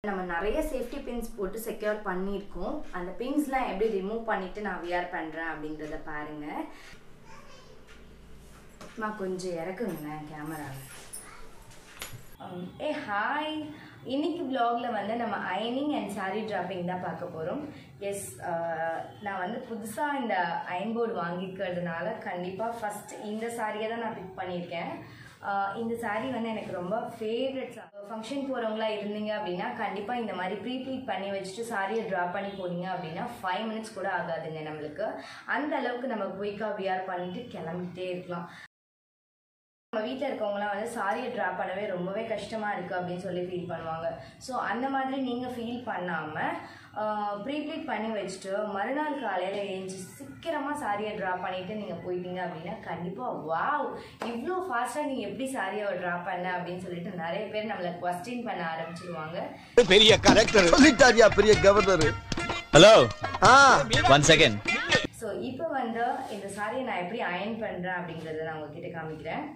நம்ம நிறைய safety pins போட்டு செக்யூர் பண்ணியிருக்கோம் அந்த பின்ஸ்லாம் எப்படி ரிமூவ் பண்ணிட்டு நான் வியர் பண்ணுறேன் அப்படின்றத பாருங்க நான் கொஞ்சம் இறக்குங்களேன் கேமராவை ஏ ஹாய் இன்னைக்கு vlogல வந்து நம்ம அயனிங் அண்ட் saree டிராப்பிங் தான் பார்க்க போகிறோம் எஸ் நான் வந்து புதுசாக இந்த அயன் போர்டு வாங்கிக்கிறதுனால கண்டிப்பாக ஃபஸ்ட் இந்த சாரியை தான் நான் பிக் பண்ணியிருக்கேன் ஆஹ் இந்த saree வந்து எனக்கு ரொம்ப ஃபேவரட் ஃபங்க்ஷன் போகிறவங்களா இருந்தீங்க அப்படின்னா கண்டிப்பாக இந்த மாதிரி ப்ரீ ப்ளீட் பண்ணி வச்சுட்டு சாரியை ட்ராப் பண்ணி போனீங்க அப்படின்னா ஃபைவ் மினிட்ஸ் கூட ஆகாதுங்க நம்மளுக்கு அந்த அளவுக்கு நம்ம குயிக்காக வியர் பண்ணிட்டு கிளம்பிட்டே இருக்கலாம் நம்ம வீட்டில் இருக்கவங்களாம் வந்து சாரியை ட்ராப் பண்ணவே ரொம்பவே கஷ்டமாக இருக்குது அப்படின்னு சொல்லி ஃபீல் பண்ணுவாங்க ஸோ அந்த மாதிரி நீங்கள் ஃபீல் பண்ணாமல் ப்ரீப்ளீட் பண்ணி வச்சுட்டு மறுநாள் காலையில் எழுந்து சீக்கிரமாக சாரியை ட்ராப் பண்ணிவிட்டு நீங்கள் போயிட்டீங்க அப்படின்னா கண்டிப்பாக வாவ் இவ்வளோ ஃபாஸ்ட்டாக நீ எப்படி சாரியை ட்ராப் பண்ண அப்படின்னு சொல்லிட்டு நிறைய பேர் நம்மளை கொஸ்டின் பண்ண ஆரம்பிச்சிருவாங்க பெரிய கரெக்டர் சொல்லிட்டாரியா பெரிய governor hello ah one second so இப்போ வந்து இந்த சாரியை நான் எப்படி அயன் பண்ணுறேன் அப்படிங்கிறத நான் உங்ககிட்ட காமிக்கிறேன்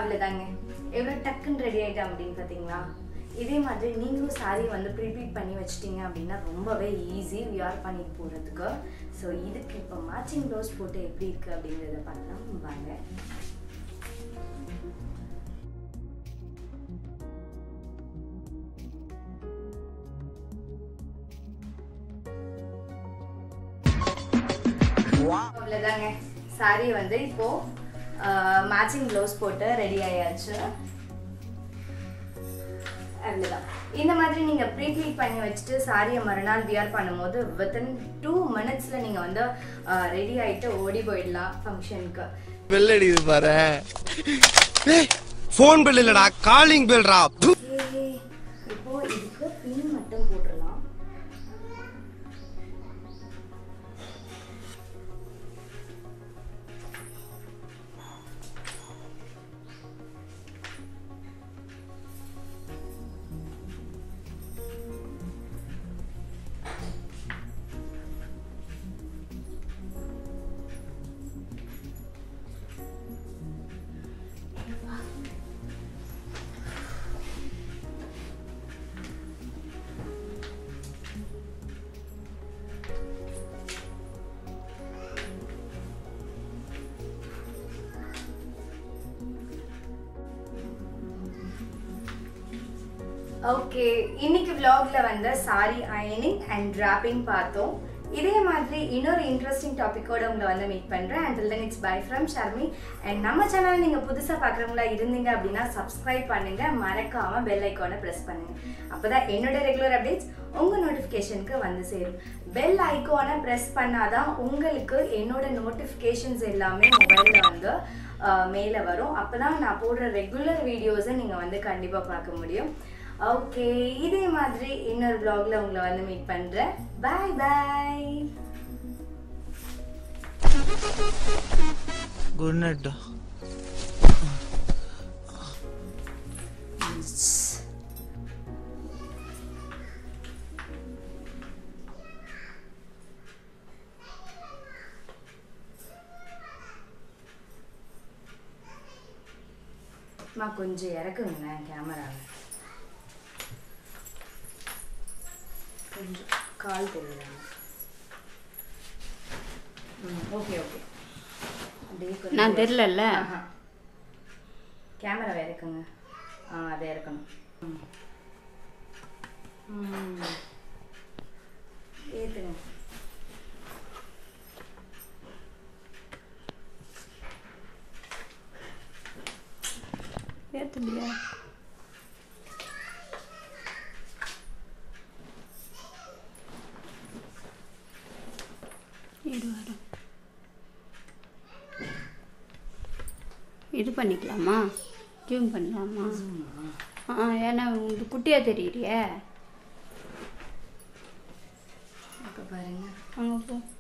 அவ்வளோதாங்க எவ்வளோ டக்குன்னு ரெடி ஆகிட்டேன் அப்படின்னு பார்த்தீங்களா இதே மாதிரி நீங்களும் saree வந்து ப்ரிப்பீட் பண்ணி வச்சிட்டீங்க அப்படின்னா ரொம்பவே ஈஸி வியர் பண்ணி போகிறதுக்கு ஸோ இதுக்கு இப்போ மேட்சிங் ப்ளவுஸ் போட்டு எப்படி இருக்குது அப்படிங்கிறத பார்க்கலாம் வாங்க அவ்வளோதாங்க saree வந்து இப்போ மேட்சிங் ப்ளவுஸ் போட்டு ரெடி ஆயாச்சு அவ்வளோதான் இந்த மாதிரி நீங்கள் ப்ரீப்ளீட் பண்ணி வச்சுட்டு சாரியை மறுநாள் வியர் பண்ணும்போது வித்தின் டூ மினிட்ஸில் நீங்கள் வந்து ரெடி ஆகிட்டு ஓடி போயிடலாம் ஃபங்க்ஷனுக்கு பெல் அடிக்குது பாரு போன் பெல் இல்லடா காலிங் பெல்ரா இப்போ இதுக்கு பின் மட்டும் போட்டுடலாம் ஓகே இன்னைக்கு vlogல வந்து சாரி அயனிங் அண்ட் டிராப்பிங் பார்த்தோம் இதே மாதிரி இன்னொரு இன்ட்ரெஸ்டிங் டாபிக்கோட உங்களை வந்து மீட் பண்ணுறேன் and then it's bye from Sharmi and நம்ம சேனல் நீங்கள் புதுசாக பார்க்குறவங்களா இருந்தீங்க அப்படின்னா சப்ஸ்கிரைப் பண்ணுங்க மறக்காம பெல் ஐக்கானை ப்ரெஸ் பண்ணுங்க அப்போ தான் என்னோட ரெகுலர் அப்டேட்ஸ் உங்கள் நோட்டிஃபிகேஷனுக்கு வந்து சேரும் பெல் ஐக்கானை ப்ரெஸ் பண்ணாதான் உங்களுக்கு என்னோட நோட்டிஃபிகேஷன்ஸ் எல்லாமே மொபைலில் வந்து மேலே வரும் அப்போ தான் நான் போடுற ரெகுலர் வீடியோஸை நீங்கள் வந்து கண்டிப்பாக பார்க்க முடியும் ஓகே இதே மாதிரி இன்னொரு vlogல உங்களை வந்து மீட் பண்ணுறேன் பாய் பாய் குட் நைட் அம்மா கொஞ்சம் இறக்குங்களேன் கேமராவை கொஞ்சம் கால் தெரியுதா ம் ஓகே ஓகே அப்படியே கொஞ்சம் நான் தெரிலல்ல ஆஹா. கேமராவை இறக்குங்க ஆ அதை இறக்கணும் ம். ம் ஏற்றுங்க ஏத்துலையா இரு வரேன் இது பண்ணிக்கலாமா ஜூம் பண்ணலாமா ஆ ஏன்னா இது குட்டியாக தெரியலையே இப்போ பாருங்க அங்கே போ